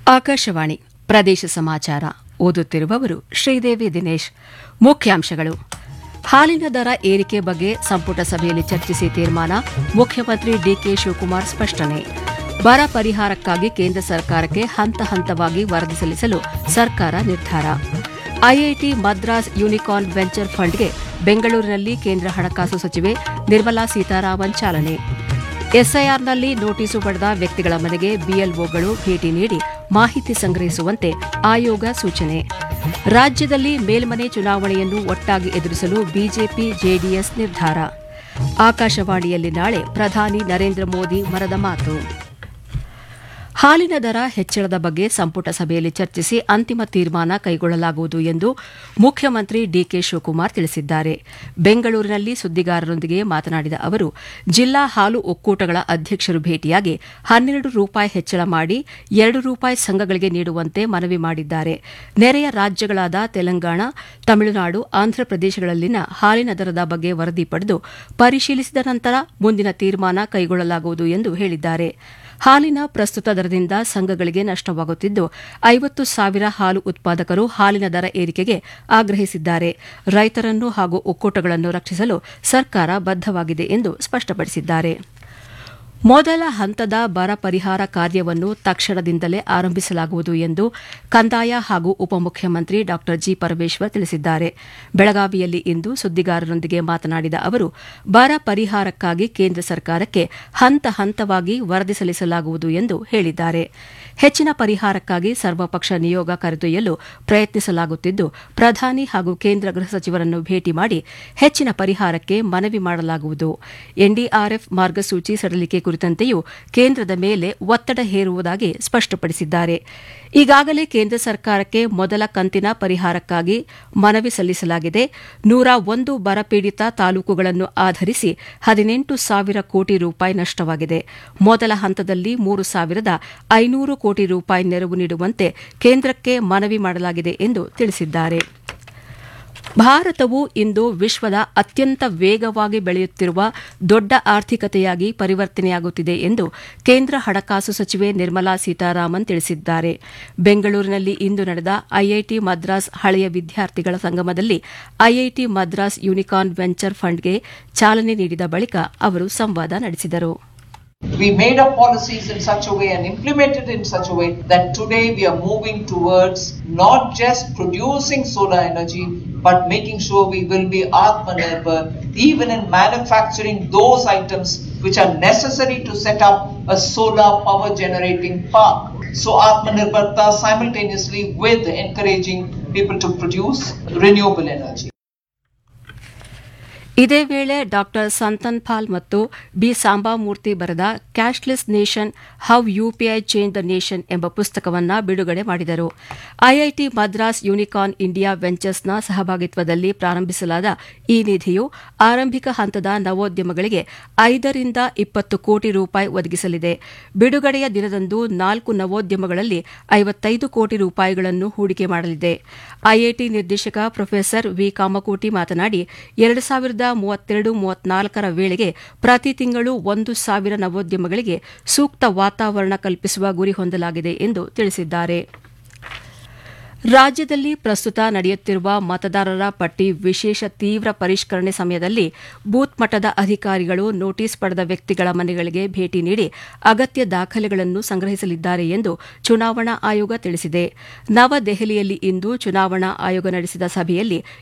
ಆಕಾಶವಾಣಿ ಪ್ರದೇಶ ಸಮಾಚಾರ ಓದುತ್ತಿರುವವರು ಶ್ರೀದೇವಿ ದಿನೇಶ್ ಮುಖ್ಯಾಂಶಗಳು ಹಾಲಿನ ದರ ಏರಿಕೆ ಬಗ್ಗೆ ಸಂಪುಟ ಸಭೆಯಲ್ಲಿ ಚರ್ಚಿಸಿ ತೀರ್ಮಾನ ಮುಖ್ಯಮಂತ್ರಿ ಡಿಕೆ ಶಿವಕುಮಾರ್ ಸ್ಪಷ್ಟನೆ ಬರ ಪರಿಹಾರಕ್ಕಾಗಿ ಕೇಂದ್ರ ಸರ್ಕಾರಕ್ಕೆ ಹಂತ ಹಂತವಾಗಿ ವರದಿ ಸಲ್ಲಿಸಲು ಸರ್ಕಾರ ನಿರ್ಧಾರ ಐಐಟಿ ಮದ್ರಾಸ್ ಯೂನಿಕಾರ್ನ್ ವೆಂಚರ್ ಫಂಡ್ಗೆ ಬೆಂಗಳೂರಿನಲ್ಲಿ ಕೇಂದ್ರ ಹಣಕಾಸು ಸಚಿವೆ ನಿರ್ಮಲಾ ಸೀತಾರಾಮನ್ ಚಾಲನೆ ಎಸ್ಐಆರ್ನಲ್ಲಿ ನೋಟಿಸು ಪಡೆದ ವ್ಯಕ್ತಿಗಳ ಮನೆಗೆ ಬಿಎಲ್ಒಗಳು ಭೇಟಿ ನೀಡಿ ಮಾಹಿತಿ ಸಂಗ್ರಹಿಸುವಂತೆ ಆಯೋಗ ಸೂಚನೆ ರಾಜ್ಯದಲ್ಲಿ ಮೇಲ್ಮನೆ ಚುನಾವಣೆಯನ್ನು ಒಟ್ಟಾಗಿ ಎದುರಿಸಲು ಬಿಜೆಪಿ ಜೆಡಿಎಸ್ ನಿರ್ಧಾರ ಆಕಾಶವಾಣಿಯಲ್ಲಿ ನಾಳೆ ಪ್ರಧಾನಿ ನರೇಂದ್ರ ಮೋದಿ ಮರದ ಮಾತು ಹಾಲಿನ ದರ ಹೆಚ್ಚಳದ ಬಗ್ಗೆ ಸಂಪುಟ ಸಭೆಯಲ್ಲಿ ಚರ್ಚಿಸಿ ಅಂತಿಮ ತೀರ್ಮಾನ ಕೈಗೊಳ್ಳಲಾಗುವುದು ಎಂದು ಮುಖ್ಯಮಂತ್ರಿ ಡಿಕೆ ಶಿವಕುಮಾರ್ ತಿಳಿಸಿದ್ದಾರೆ ಬೆಂಗಳೂರಿನಲ್ಲಿ ಸುದ್ದಿಗಾರರೊಂದಿಗೆ ಮಾತನಾಡಿದ ಅವರು ಜಿಲ್ಲಾ ಹಾಲು ಒಕ್ಕೂಟಗಳ ಅಧ್ಯಕ್ಷರು ಭೇಟಿಯಾಗಿ ಹನ್ನೆರಡು ರೂಪಾಯಿ ಹೆಚ್ಚಳ ಮಾಡಿ ಎರಡು ರೂಪಾಯಿ ಸಂಘಗಳಿಗೆ ನೀಡುವಂತೆ ಮನವಿ ಮಾಡಿದ್ದಾರೆ ನೆರೆಯ ರಾಜ್ಯಗಳಾದ ತೆಲಂಗಾಣ ತಮಿಳುನಾಡು ಆಂಧ್ರಪ್ರದೇಶಗಳಲ್ಲಿನ ಹಾಲಿನ ದರದ ಬಗ್ಗೆ ವರದಿ ಪಡೆದು ಪರಿಶೀಲಿಸಿದ ನಂತರ ಮುಂದಿನ ತೀರ್ಮಾನ ಕೈಗೊಳ್ಳಲಾಗುವುದು ಎಂದು ಹೇಳಿದ್ದಾರೆ ಹಾಲಿನ ಪ್ರಸ್ತುತ ದರದಿಂದ ಸಂಘಗಳಿಗೆ ನಷ್ಟವಾಗುತ್ತಿದ್ದು ಐವತ್ತು ಸಾವಿರ ಹಾಲು ಉತ್ಪಾದಕರು ಹಾಲಿನ ದರ ಏರಿಕೆಗೆ ಆಗ್ರಹಿಸಿದ್ದಾರೆ ರೈತರನ್ನು ಹಾಗೂ ಒಕ್ಕೂಟಗಳನ್ನು ರಕ್ಷಿಸಲು ಸರ್ಕಾರ ಬದ್ದವಾಗಿದೆ ಎಂದು ಸ್ಪಷ್ಟಪಡಿಸಿದ್ದಾರೆ ಮೊದಲ ಹಂತದ ಬರ ಪರಿಹಾರ ಕಾರ್ಯವನ್ನು ತಕ್ಷಣದಿಂದಲೇ ಆರಂಭಿಸಲಾಗುವುದು ಎಂದು ಕಂದಾಯ ಹಾಗೂ ಉಪಮುಖ್ಯಮಂತ್ರಿ ಡಾ ಜಿ ಪರಮೇಶ್ವರ್ ತಿಳಿಸಿದ್ದಾರೆ ಬೆಳಗಾವಿಯಲ್ಲಿ ಇಂದು ಸುದ್ದಿಗಾರರೊಂದಿಗೆ ಮಾತನಾಡಿದ ಅವರು ಬರ ಪರಿಹಾರಕ್ಕಾಗಿ ಕೇಂದ್ರ ಸರ್ಕಾರಕ್ಕೆ ಹಂತ ಹಂತವಾಗಿ ವರದಿ ಸಲ್ಲಿಸಲಾಗುವುದು ಎಂದು ಹೇಳಿದ್ದಾರೆ ಹೆಚ್ಚಿನ ಪರಿಹಾರಕ್ಕಾಗಿ ಸರ್ವಪಕ್ಷ ನಿಯೋಗ ಕರೆದೊಯ್ಯಲು ಪ್ರಯತ್ನಿಸಲಾಗುತ್ತಿದ್ದು ಪ್ರಧಾನಿ ಹಾಗೂ ಕೇಂದ್ರ ಗೃಹ ಸಚಿವರನ್ನು ಭೇಟಿ ಮಾಡಿ ಹೆಚ್ಚಿನ ಪರಿಹಾರಕ್ಕೆ ಮನವಿ ಮಾಡಲಾಗುವುದು ಎನ್ಡಿಆರ್ಎಫ್ ಮಾರ್ಗಸೂಚಿ ಸಡಿಲಿಕೆ ಕುರಿತಂತೆಯೂ ಕೇಂದ್ರದ ಮೇಲೆ ಒತ್ತಡ ಹೇರುವುದಾಗಿ ಸ್ಪಷ್ಟಪಡಿಸಿದ್ದಾರೆ ಈಗಾಗಲೇ ಕೇಂದ್ರ ಸರ್ಕಾರಕ್ಕೆ ಮೊದಲ ಕಂತಿನ ಪರಿಹಾರಕ್ಕಾಗಿ ಮನವಿ ಸಲ್ಲಿಸಲಾಗಿದೆ ನೂರ ಒಂದು ಬರಪೀಡಿತ ತಾಲೂಕುಗಳನ್ನು ಆಧರಿಸಿ ಹದಿನೆಂಟು ಸಾವಿರ ಕೋಟಿ ರೂಪಾಯಿ ನಷ್ಟವಾಗಿದೆ ಮೊದಲ ಹಂತದಲ್ಲಿ ಮೂರು ಸಾವಿರದ ಐನೂರು ಕೋಟಿ ರೂಪಾಯಿ ನೆರವು ನೀಡುವಂತೆ ಕೇಂದ್ರಕ್ಕೆ ಮನವಿ ಮಾಡಲಾಗಿದೆ ಎಂದು ತಿಳಿಸಿದ್ದಾರೆ ಭಾರತವು ಇಂದು ವಿಶ್ವದ ಅತ್ಯಂತ ವೇಗವಾಗಿ ಬೆಳೆಯುತ್ತಿರುವ ದೊಡ್ಡ ಆರ್ಥಿಕತೆಯಾಗಿ ಪರಿವರ್ತನೆಯಾಗುತ್ತಿದೆ ಎಂದು ಕೇಂದ್ರ ಹಣಕಾಸು ಸಚಿವೆ ನಿರ್ಮಲಾ ಸೀತಾರಾಮನ್ ತಿಳಿಸಿದ್ದಾರೆ ಬೆಂಗಳೂರಿನಲ್ಲಿ ಇಂದು ನಡೆದ ಐಐಟಿ ಮದ್ರಾಸ್ ಹಳೆಯ ವಿದ್ಯಾರ್ಥಿಗಳ ಸಂಗಮದಲ್ಲಿ ಐಐಟಿ ಮದ್ರಾಸ್ ಯೂನಿಕಾರ್ನ್ ವೆಂಚರ್ ಫಂಡ್ಗೆ ಚಾಲನೆ ನೀಡಿದ ಬಳಿಕ ಅವರು ಸಂವಾದ ನಡೆಸಿದರು We made up policies in such a way and implemented in such a way that today we are moving towards not just producing solar energy, but making sure we will be Atmanirbhar even in manufacturing those items which are necessary to set up a solar power generating park. So Atmanirbharta simultaneously with encouraging people to produce renewable energy. ಇದೇ ವೇಳೆ ಡಾ ಸಂತನ್ ಪಾಲ್ ಮತ್ತು B Sambamurthy ಬರೆದ cashless nation how UPI change the nation ಎಂಬ ಪುಸ್ತಕವನ್ನು ಬಿಡುಗಡೆ ಮಾಡಿದರು IIT Madras unicorn India ವೆಂಚರ್ಸ್ನ ಸಹಭಾಗಿತ್ವದಲ್ಲಿ ಪ್ರಾರಂಭಿಸಲಾದ ಈ ನಿಧಿಯು ಆರಂಭಿಕ ಹಂತದ ನವೋದ್ಯಮಗಳಿಗೆ ಐದರಿಂದ ಇಪ್ಪತ್ತು ಕೋಟಿ ರೂಪಾಯಿ ಒದಗಿಸಲಿದೆ ಬಿಡುಗಡೆಯ ದಿನದಂದು ನಾಲ್ಕು ನವೋದ್ಯಮಗಳಲ್ಲಿ ಐವತ್ತೈದು ಕೋಟಿ ರೂಪಾಯಿಗಳನ್ನು ಹೂಡಿಕೆ ಮಾಡಲಿದೆ ಐಐಟಿ ನಿರ್ದೇಶಕ ಪ್ರೊಫೆಸರ್ ವಿ ಕಾಮಕೋಟಿ ಮಾತನಾಡಿ ಎರಡು ಸಾವಿರದ ಮೂವತ್ತೆರಡು ಮೂವತ್ನಾಲ್ಕರ ವೇಳೆಗೆ ಪ್ರತಿ ತಿಂಗಳು ಒಂದು ಸಾವಿರ ನವೋದ್ಯಮಗಳಿಗೆ ಸೂಕ್ತ ವಾತಾವರಣ ಕಲ್ಪಿಸುವ ಗುರಿ ಹೊಂದಲಾಗಿದೆ ಎಂದು ತಿಳಿಸಿದ್ದಾರೆ ರಾಜ್ಯದಲ್ಲಿ ಪ್ರಸ್ತುತ ನಡೆಯುತ್ತಿರುವ ಮತದಾರರ ಪಟ್ಟಿ ವಿಶೇಷ ತೀವ್ರ ಪರಿಷ್ಕರಣೆ ಸಮಯದಲ್ಲಿ ಬೂತ್ ಮಟ್ಟದ ಅಧಿಕಾರಿಗಳು ನೋಟಿಸ್ ಪಡೆದ ವ್ಯಕ್ತಿಗಳ ಮನೆಗಳಿಗೆ ಭೇಟಿ ನೀಡಿ ಅಗತ್ಯ ದಾಖಲೆಗಳನ್ನು ಸಂಗ್ರಹಿಸಲಿದ್ದಾರೆ ಎಂದು ಚುನಾವಣಾ ಆಯೋಗ ತಿಳಿಸಿದೆ ನವದೆಹಲಿಯಲ್ಲಿ ಇಂದು ಚುನಾವಣಾ ಆಯೋಗ ನಡೆಸಿದ ಸಭೆಯಲ್ಲಿ